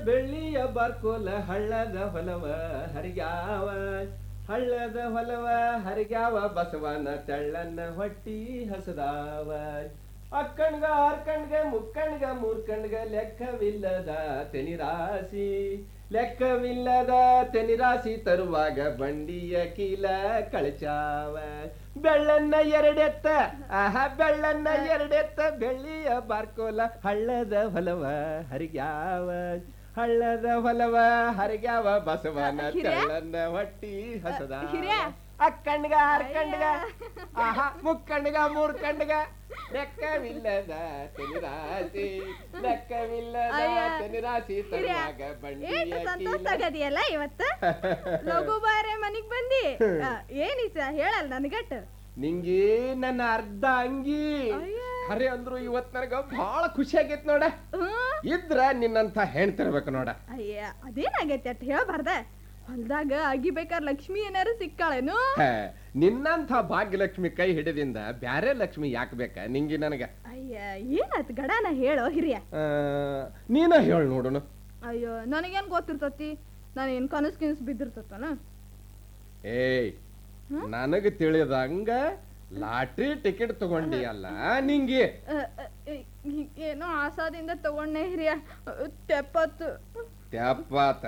ಬೆಳ್ಳಿಯ ಬಾರ್ಕೋಲ ಹಳ್ಳದ ಹೊಲವ ಹರಿಗ್ಯಾವ ಹಳ್ಳದ ಹೊಲವ ಹರಿಗ್ಯಾವ ಬಸವನ ತೆಳ್ಳನ್ನ ಹೊಟ್ಟಿ ಹಸದಾವ ಅಕ್ಕಣ್ಗ ಆರ್ಕಣ್ಗ ಮುಕ್ಕಣ್ಗ ಮೂರ್ಕಣ್ಗ ಲೆಕ್ಕವಿಲ್ಲದ ತೆನಿರಾಸಿ ಲೆಕ್ಕವಿಲ್ಲದ ತೆನಿರಾಸಿ ತರುವಾಗ ಬಂಡಿಯ ಕೀಲ ಕಳಚಾವ ಬೆಳ್ಳನ್ನ ಎರಡೆತ್ತ ಆಹ ಬೆಳ್ಳನ್ನ ಎರಡೆತ್ತ ಬೆಳ್ಳಿಯ ಬಾರ್ಕೋಲ ಹಳ್ಳದ ಹೊಲವ ಹರಿಗ್ಯಾವ ಹಳ್ಳದ ಹೊಲವ ಹರಿಗ್ಯಾವ ಬಸವನ ಹಿರಿಯ? ತೆಳ್ಳನ್ನ ಹೊಟ್ಟಿ ಹಸದ ಹಿರಿಯ? ಅಕ್ಕಣ್ಗ ಆರ್ಕಣ್ಗ ಆಹ ಮುಕ್ಕಣ್ಗ ಮೂರ್ಕಣ್ಗ ಲೆಕ್ಕವಿಲ್ಲದ ತೆನಿರಾಸಿ ಲೆಕ್ಕವಿಲ್ಲದ ಅಯ್ಯ. ತೆನಿರಾಸಿ ಹಿರಿಯ, ತರುವಾಗ ಏಟ್ ಬಂಡಿಯ ಸಂತೋಷ ಕೀಲ ಆಗದಿಯಲ್ಲ ಇವತ್ತ ಲಘು ಬಾರೆ ಮನಿಗ್ ಬಂದಿ ಆ, ಏನಿತ್ತ ಹೇಳಲ್ಲ ನನ್ಗಟ್ ನಿಂಗೆ ನನ್ನ ಅರ್ಧ ಅಂಗಿ ಅಯ್ಯ. ಖರೆ ಅಂದ್ರು ಇವತ್ ನನಗ ಬಹಳ ಖುಷಿ ಆಗೈತ್ ನೋಡ ಹ್ಮ್ ಇದ್ರ ನಿನ್ನಂತ ಹೆಣ್ತಿರ್ಬೇಕು ನೋಡ ಅಯ್ಯ ಅದೇನಾಗೈತಿ ಅಟ್ ಹೇಳ್ಬಾರ್ದ ಹೊಲ್ದಾಗ ಅಗಿಬೇಕಾರ ಲಕ್ಷ್ಮಿ ಏನಾರು ಸಿಕ್ಕಾಳೇನು ಹೇ, ನಿನ್ನಂಥ ಭಾಗ್ಯಲಕ್ಷ್ಮಿ ಕೈ ಹಿಡಿದಿಂದ ಬ್ಯಾರೆ ಲಕ್ಷ್ಮಿ ಯಾಕೆ ಬೇಕ ನಿಂಗೆ ನನಗ ಅಯ್ಯ ಏನಾಯ್ತು ಗಡಾನ ಹೇಳೋ ಹಿರಿಯ ಆ, ನೀನ ಹೇಳು ನೋಡುನು ಅಯ್ಯೋ ನನಗೇನ್ ಗೊತ್ತಿರ್ತತಿ ನಾನು ಏನ್ ಕನಸ್ ಕಿನಸ್ ಬಿದ್ದಿರ್ತತನ ಏಯ್ ನನಗ ತಿಳಿದಂಗ ಲಾಟ್ರಿ ಟಿಕೆಟ್ ತಗೊಂಡಿ ಅಲ್ಲ ನಿಂಗೆ ಏನೋ ಆಸಾದಿಂದ ತಗೊಂಡೆ ಹಿರಿಯ ತೆಪ್ಪತ್ತು ತೆಪ್ಪಾತ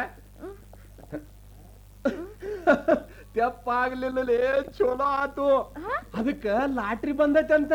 ತೆಪ್ಪಾಗ್ಲಿಲ್ಲಲೇ ಚಲೋ ಆತು ಅದಕ್ಕ ಲಾಟ್ರಿ ಬಂದೈತಂತ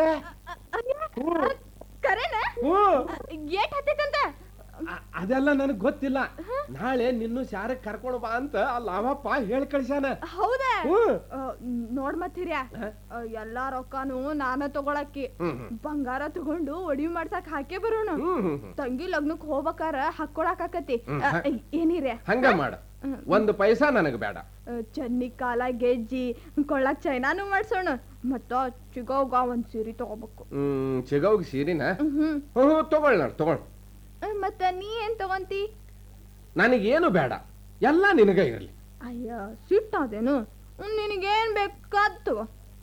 ಕರೆನ ಹ್ಞೂ ಏಟ್ ಹತ್ತೈತಂತ ಅ- ಅದೆಲ್ಲ ನನಗ್ ಗೊತ್ತಿಲ್ಲ ನಾಳೆ ನಿನ್ನು ಶಾರಕ್ ಕರ್ಕೊಂಡು ಬಾ ಅಂತ ಆ ಲಾವಪ್ಪ ಹೇಳಿ ಕಳ್ಸ್ಯಾನ ಹೌದಾ ಹ್ಮ್. ಆ, ನೋಡ್ ಮತ್ ಹಿರಿಯ ಹ? ಆ, ಎಲ್ಲಾ ರೊಕ್ಕನು ನಾನ ತಗೊಳಕ್ಕಿ ಹ್ಮ್ ಹ್ಮ್. ಬಂಗಾರ ತಗೊಂಡು ಒಡವಿ ಮಾಡ್ಸಕ್ ಹಾಕೇ ಬರೋಣ ಹ್ಮ್ ಹ್ಮ್ ಹ್ಮ್. ತಂಗಿ ಲಗ್ನಕ್ ಹೋಗ್ಬೇಕಾರ ಹಾಕೊಳಕಾಕತಿ ಹ್ಮ್. ಏನ್ ಹಿರಿಯ ಹಂಗ ಮಾಡ ಹ್ಮ್. ಒಂದು ಪೈಸಾ ನನಗ್ ಬೇಡ ಆ, ಚನ್ನಿ ಕಾಲ ಗೆಜ್ಜಿ ಕೊಳ್ಳಕ್ ಚೈನಾನು ಮಾಡ್ಸೋಣ ಮತ್ತ ಚಿಗೋಗ ಒಂದ್ ಸೀರೆ ತಗೋಬೇಕು ಹ್ಮ್ ಚಿಗವ್ಗ್ ಸೀರಿನ ಹ್ಮ್ ಹ್ಮ್ ಹ್ಮ್ ತಗೊಳ್ ನಾನು ತಗೊಳ್ ಆ, ಮತ್ತ ನೀ ಏನ್ ತಗೊಂತಿ ನನಗೇನು ಬೇಡ ಎಲ್ಲ ನಿನಗ ಇರ್ಲಿ ಅಯ್ಯ ಸಿಟ್ಟಾದೇನು ನಿನಗೇನ್ ಬೇಕಾದ್ ತಗೋ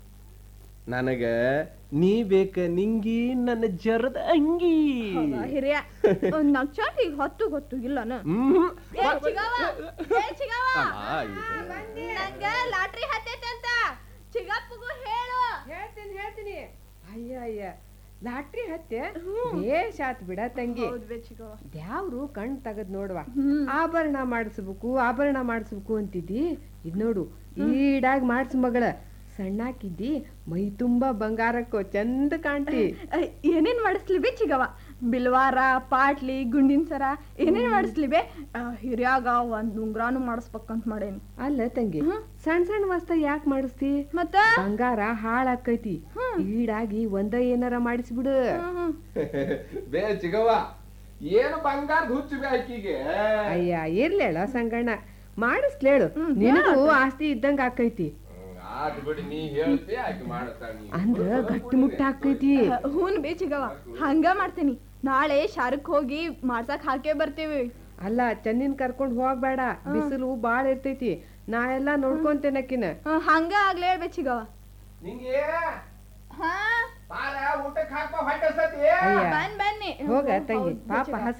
ನನಗ ನೀ ಬೇಕ ನಿಂಗಿ ನನ್ನ ಜರದ ಅಂಗಿ ಹೌದಾ, ಹಿರಿಯ ಒಂದ್ ನಕ್ಷಾಟಿ ಹೊತ್ತು ಗೊತ್ತು ಇಲ್ಲನ ಹ್ಮ್ ಏ ಚಿಗವ್ವ, ಏ ಚಿಗವ್ವ, ಆ, ಇದು. ನಂಗ ಲಾಟ್ರಿ ಹತ್ತೈತೆ ಅಂತ ಚಿಗಪ್ಪಗೂ ಹೇಳು ಹೇಳ್ತೀನಿ ಹೇಳ್ತೀನಿ ಅಯ್ಯ ಅಯ್ಯ ಲಾಟ್ರಿ ಹತ್ತೆ ಬೇಷ್ ಆತ್ ಬಿಡ ತಂಗಿ ಹೌದ್ ಬೇ ಚಿಗವ್ವ. ದ್ಯಾವ್ರು ಕಣ್ ತೆಗದ್ ನೋಡ್ವಾ ಹ್ಮ್. ಆಭರಣ ಮಾಡಿಸ್ಬೇಕು ಆಭರಣ ಮಾಡಿಸ್ಬೇಕು ಅಂತಿದ್ದಿ ಇದ್ ನೋಡು ಈಡಾಗ್ ಮಾಡ್ಸ್ ಮಗಳ ಸಣ್ಣಾಕಿದ್ದಿ ಮೈ ತುಂಬಾ ಬಂಗಾರಕ್ಕೋ ಚಂದ ಕಾಣ್ತಿ ಅಹ್, ಏನೇನ್ ಮಾಡಿಸ್ಲಿ ಬೇ ಚಿಗವ್ವ ಬಿಲ್ವಾರ ಪಾಟ್ಲಿ ಗುಂಡಿನ ಸರ ಏನೇನ್ ಮಾಡಿಸ್ಲಿ ಬೇ ಅಹ್, ಹಿರಿಯಾಗ ಒಂದ್ ಉಂಗ್ರಾನು ಮಾಡಿಸ್ಬೇಕಂತ ಮಾಡೇನಿ ಅಲ್ಲ ತಂಗಿ ಸಣ್ಣ ಸಣ್ಣ ವಸ್ತ ಯಾಕೆ ಮಾಡಿಸ್ತಿ ಮತ್ತ ಬಂಗಾರ ಹಾಳಾಕೈತಿ ಈಡಾಗಿ ಒಂದ ಏನಾರ ಮಾಡಿಸ್ಬಿಡು ಹ್ಮ್, ಹ್ಮ್. ಬೇ ಚಿಗವ್ವ ಏನು ಬಂಗಾರದ ಹುಚ್ಚು ಬೇ ಆಕಿಗೆ ಅಯ್ಯ ಇರ್ಲೇಳ ಸಂಗಣ್ಣ ಮಾಡಿಸ್ಲೇಳು ಹ್ಮ್, ನಿನಗೂ ಆಸ್ತಿ ಇದ್ದಂಗ ಆಕೈತಿ ಹ್ಮ್, ಆತ್ ಬಿಡಿ ನೀ ಹೇಳ್ತಿ ಆಕಿ ಮಾಡ್ತಾಳ ನೀ ಅಂದ್ರ ಗಟ್ಟಿ ಮುಟ್ಟ ಆಕೈತಿ ಅಹ್, ಹೂನ್ ಬೇ ಚಿಗವ್ವ ಹಂಗ ಮಾಡ್ತೇನಿ ನಾಳೆ ಶಾರಕ್ ಹೋಗಿ ಮಾಡ್ಸಕ್ ಹಾಕೇ ಬರ್ತೀವಿ ಅಲ್ಲ ಚನ್ನಿನ್ ಕರ್ಕೊಂಡ್ ಹೋಗ್ಬೇಡ ಬಿಸಿಲು ಬಾಳ ಇರ್ತೈತಿ ನಾ ಎಲ್ಲಾ ನೋಡ್ಕೊಂತೇನಕಿನ ಅಹ್, ಹಂಗ ಆಗ್ಲೇ ಬೇ ಚಿಗವ್ವ ನಿಂಗೆ ಹಾ ಬಾರ ಊಟಕ್ಕೆ ಹಾಕೋ ಹೊಟ್ಟೆ ಅಯ್ಯ ಬನ್ ಬನ್ನಿ ಹೋಗ ಹೌದ್ ತಂಗಿ ಬೇ ಪಾಪ ಚಿಗವ್ವ. ಹಸ್